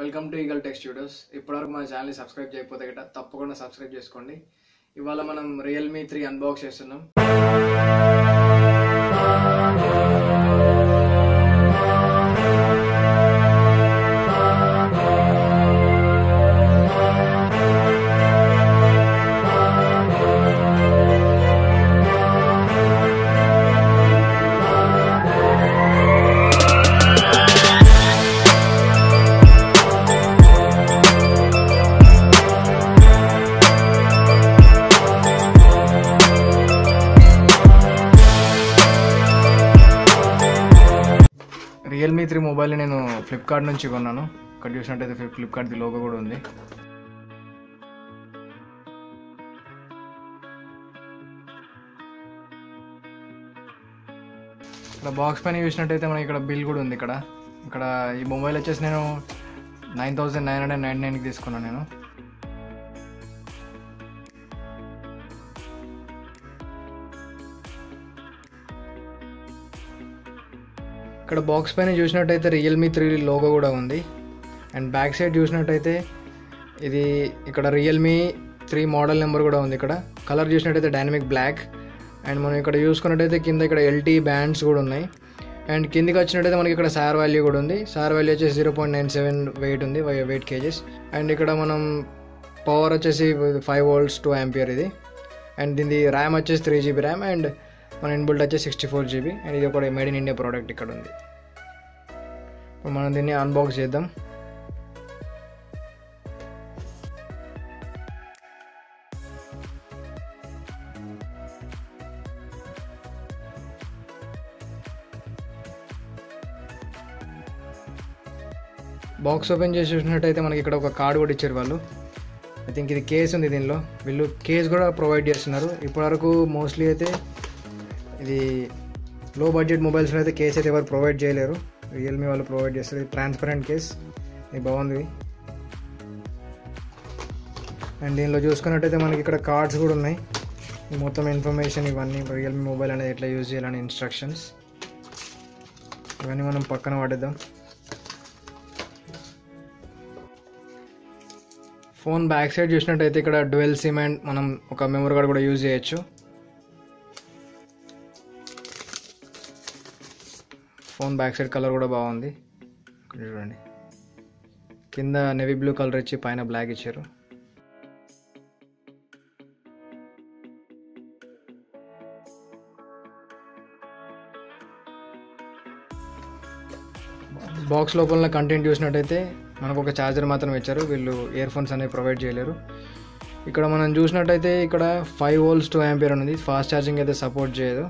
welcome to Eagle Tech Studios ఇప్పటివరకు మన ఛానల్ని సబ్స్క్రైబ్ చేయకపోతే గట్రా తప్పకుండా సబ్స్క్రైబ్ చేసుకోండి ఇవాళ మనం రియల్మీ త్రీ అన్బాక్స్ చేస్తున్నాం రియల్మీ త్రీ మొబైల్ని నేను ఫ్లిప్కార్ట్ నుంచి కొన్నాను ఇక్కడ చూసినట్టయితే ఫ్లిప్ ఫ్లిప్కార్ట్ది లోగో కూడా ఉంది ఇక్కడ బాక్స్ పైన చూసినట్టయితే మనకి ఇక్కడ బిల్ కూడా ఉంది ఇక్కడ ఇక్కడ ఈ మొబైల్ వచ్చేసి నేను nine thousand nine hundred nine నైన్కి తీసుకున్నాను నేను ఇక్కడ బాక్స్ పైన చూసినట్టయితే రియల్మీ త్రీ లోగో కూడా ఉంది అండ్ బ్యాక్ సైడ్ చూసినట్టయితే ఇది ఇక్కడ రియల్మీ త్రీ మోడల్ నెంబర్ కూడా ఉంది ఇక్కడ కలర్ చూసినట్టయితే డైనమిక్ బ్లాక్ అండ్ మనం ఇక్కడ చూసుకున్నట్టయితే కింద ఇక్కడ ఎల్టీ బ్యాండ్స్ కూడా ఉన్నాయి అండ్ కిందికి వచ్చినట్టయితే మనకి ఇక్కడ సార్ వాల్యూ కూడా ఉంది సార్ వాల్యూ వచ్చేసి zero point nine seven weight ఉంది వెయిట్ కేజెస్ అండ్ ఇక్కడ మనం పవర్ వచ్చేసి ఫైవ్ వోల్ట్స్ టూ యాంపియర్ ఇది అండ్ దీని ర్యామ్ వచ్చేసి త్రీ జీబీ ర్యామ్ అండ్ మన ఇన్బుల్ట్ వచ్చేసి సిక్స్టీ ఫోర్ జీబీ అండ్ ఇది ఒక మేడ్ ఇన్ ఇండియా ప్రోడక్ట్ ఇక్కడ ఉంది ఇప్పుడు మనం దీన్ని అన్బాక్స్ చేద్దాం బాక్స్ ఓపెన్ చేసి చూసినట్టయితే మనకి ఇక్కడ ఒక కార్డు కూడా ఇచ్చారు వాళ్ళు ఐ థింక్ ఇది కేస్ ఉంది దీనిలో వీళ్ళు కేస్ కూడా ప్రొవైడ్ చేస్తున్నారు ఇప్పటివరకు మోస్ట్లీ అయితే ఇది లో బడ్జెట్ మొబైల్స్లో అయితే కేస్ అయితే ఎవరు ప్రొవైడ్ చేయలేరు రియల్మీ వాళ్ళు ప్రొవైడ్ చేస్తారు ఇది ట్రాన్స్పరెంట్ కేస్ ఇది బాగుంది అండ్ దీనిలో చూసుకున్నట్టయితే మనకి ఇక్కడ కార్డ్స్ కూడా ఉన్నాయి ఈ మొత్తం ఇన్ఫర్మేషన్ ఇవన్నీ రియల్మీ మొబైల్ అనేది ఎట్లా యూజ్ చేయాలని ఇన్స్ట్రక్షన్స్ ఇవన్నీ మనం పక్కన పడేద్దాం ఫోన్ బ్యాక్ సైడ్ చూసినట్టయితే ఇక్కడ డ్వెల్ సిమ్ అండ్ మనం ఒక మెమరీ కార్డ్ కూడా యూజ్ చేయొచ్చు ఫోన్ బ్యాక్ సైడ్ కలర్ కూడా బాగుంది ఇక్కడ చూడండి కింద నెవీ బ్లూ కలర్ ఇచ్చి పైన బ్లాక్ ఇచ్చారు బాక్స్ లోపల కంటెంట్ చూసినట్టయితే మనకు ఒక ఛార్జర్ మాత్రం ఇచ్చారు వీళ్ళు ఇయర్ ఫోన్స్ అనేవి ప్రొవైడ్ చేయలేరు ఇక్కడ మనం చూసినట్టయితే ఇక్కడ ఫైవ్ వోల్స్ టూ యాంపియర్ ఉంది ఫాస్ట్ ఛార్జింగ్ అయితే సపోర్ట్ చేయదు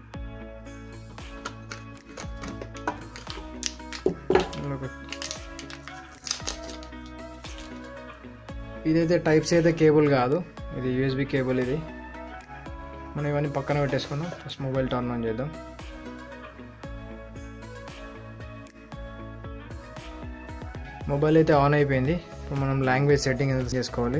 ఇదైతే టైప్స్ అయితే కేబుల్ కాదు ఇది యూఎస్బి కేబుల్ ఇది మనం ఇవన్నీ పక్కన పెట్టేసుకుందాం ఫస్ట్ మొబైల్ టర్న్ ఆన్ చేద్దాం మొబైల్ అయితే ఆన్ అయిపోయింది ఇప్పుడు మనం లాంగ్వేజ్ సెట్టింగ్ ఎందుకు చేసుకోవాలి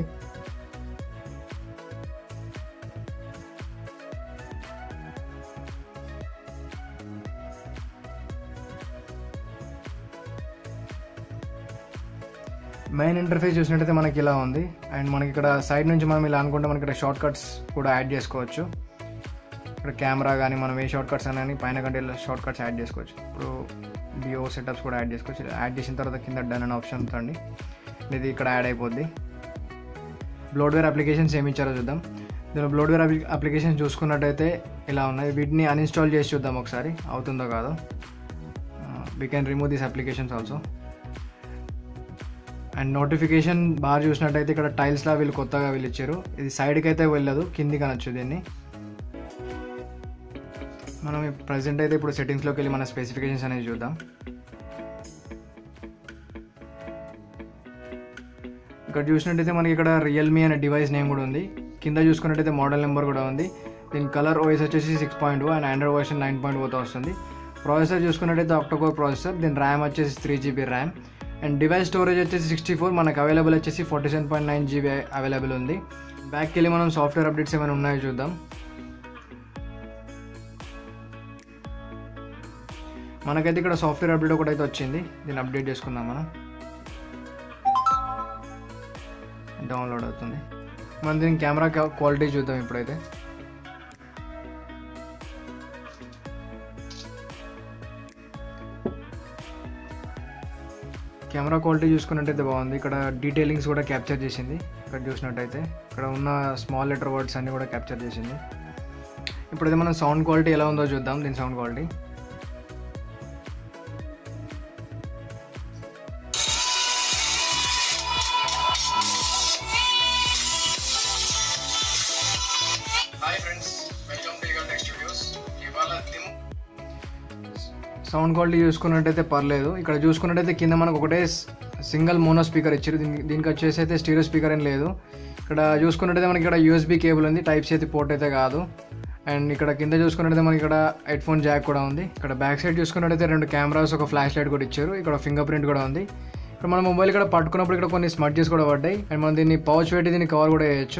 మెయిన్ ఇంటర్ఫేస్ చూసినట్టయితే మనకి ఇలా ఉంది అండ్ మనకి ఇక్కడ సైడ్ నుంచి మనం ఇలా అనుకుంటే మనకి ఇక్కడ షార్ట్ కట్స్ కూడా యాడ్ చేసుకోవచ్చు ఇక్కడ కెమెరా కానీ మనం ఏ షార్ట్ కట్స్ అని పైన కంటే ఇలా షార్ట్ కట్స్ యాడ్ చేసుకోవచ్చు ఇప్పుడు డిఓ సెటప్స్ కూడా యాడ్ చేసుకోవచ్చు యాడ్ చేసిన తర్వాత కింద డన్ అనే ఆప్షన్ ఉందండి ఇది ఇక్కడ యాడ్ అయిపోద్ది బ్లోడ్వేర్ అప్లికేషన్స్ ఏమి ఇచ్చారో చూద్దాం దీనిలో బ్లోడ్వేర్ అప్లికేషన్స్ చూసుకున్నట్టయితే ఇలా ఉన్నాయి వీటిని అన్ఇన్స్టాల్ చేసి చూద్దాం ఒకసారి అవుతుందో కాదో we can remove these applications also and notification బాగా చూసినట్టయితే ఇక్కడ టైల్స్లా వీళ్ళు కొత్తగా వీళ్ళు ఇచ్చారు ఇది సైడ్కి అయితే వెళ్ళదు కిందికి అనొచ్చు దీన్ని మనం ప్రజెంట్ అయితే ఇప్పుడు సెట్టింగ్స్లోకి వెళ్ళి మన స్పెసిఫికేషన్స్ అనేది చూద్దాం ఇక్కడ చూసినట్టయితే మనకి ఇక్కడ రియల్మీ అనే డివైస్ నేమ్ కూడా ఉంది కింద చూసుకున్నట్టయితే మోడల్ నెంబర్ కూడా ఉంది దీని కలర్ ఓఎస్ వచ్చేసి six point and Android version nine point ఓతో వస్తుంది ప్రాసెసర్ చూసుకున్నట్టయితే ఆక్టోకోర్ ప్రాసెసర్ దీని ర్యామ్ వచ్చేసి three GB RAM and device storage వచ్చేసి సిక్స్టీ ఫోర్ మనకు అవైలబుల్ వచ్చేసి forty seven point nine GB available ఉంది బ్యాక్కి వెళ్ళి మనం సాఫ్ట్వేర్ అప్డేట్స్ ఏమైనా ఉన్నాయో చూద్దాం మనకైతే ఇక్కడ సాఫ్ట్వేర్ అప్డేట్ ఒకటి అయితే వచ్చింది దీన్ని అప్డేట్ చేసుకుందాం మనం డౌన్లోడ్ అవుతుంది మనం దీని కెమెరా క్వాలిటీ చూద్దాం ఇప్పుడైతే కెమెరా క్వాలిటీ చూసుకున్నట్టయితే బాగుంది ఇక్కడ డీటెయిలింగ్స్ కూడా క్యాప్చర్ చేసింది ఇక్కడ చూసినట్టయితే ఇక్కడ ఉన్న స్మాల్ లెటర్ వర్డ్స్ అన్నీ కూడా క్యాప్చర్ చేసింది ఇప్పుడైతే మనం సౌండ్ క్వాలిటీ ఎలా ఉందో చూద్దాం దీని sound quality hi friends welcome to your next studios ఇవాళ దిమ్ సౌండ్ క్వాలిటీ చూసుకున్నట్టయితే పర్లేదు ఇక్కడ చూసుకున్నట్టయితే కింద మనకు ఒకటే సింగిల్ మోనో స్పీకర్ ఇచ్చారు దీనికి దీనికి వచ్చేసి అయితే స్టీరియో స్పీకర్ ఏం లేదు ఇక్కడ చూసుకున్నట్టయితే మనకి ఇక్కడ యూఎస్బీ కేబుల్ ఉంది టైప్ చేతి పోర్ట్ అయితే కాదు అండ్ ఇక్కడ కింద చూసుకున్నట్టయితే మనకి ఇక్కడ హెడ్ ఫోన్ జాక్ కూడా ఉంది ఇక్కడ బ్యాక్ సైడ్ చూసుకున్నట్టయితే రెండు కెమెరాస్ ఒక ఫ్లాష్ లైట్ కూడా ఇచ్చారు ఇక్కడ ఫింగర్ ప్రింట్ కూడా ఉంది ఇక్కడ మన మొబైల్ ఇక్కడ పట్టుకున్నప్పుడు ఇక్కడ కొన్ని స్మడ్జెస్ కూడా పడ్డాయి అండ్ మనం దీన్ని పౌచ్ పెట్టి దీన్ని కవర్ కూడా చేయొచ్చు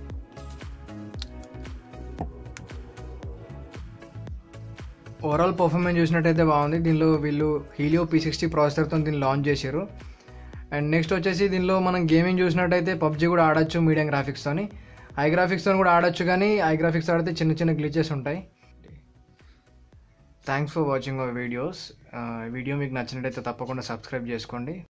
ఓవరాల్ పర్ఫార్మెన్స్ చూసినట్టయితే బాగుంది దీనిలో వీళ్ళు హీలియో పీ సిక్స్టీ ప్రాసెసర్తో దీన్ని లాంచ్ చేశారు అండ్ నెక్స్ట్ వచ్చేసి దీనిలో మనం గేమింగ్ చూసినట్టయితే పబ్జీ కూడా ఆడొచ్చు మీడియం గ్రాఫిక్స్తోని ఐ గ్రాఫిక్స్తో కూడా ఆడొచ్చు కానీ ఐ గ్రాఫిక్స్ ఆడితే చిన్న చిన్న గ్లిచెస్ ఉంటాయి thanks for watching our videos video మీకు నచ్చినట్టయితే తప్పకుండా సబ్స్క్రైబ్ చేసుకోండి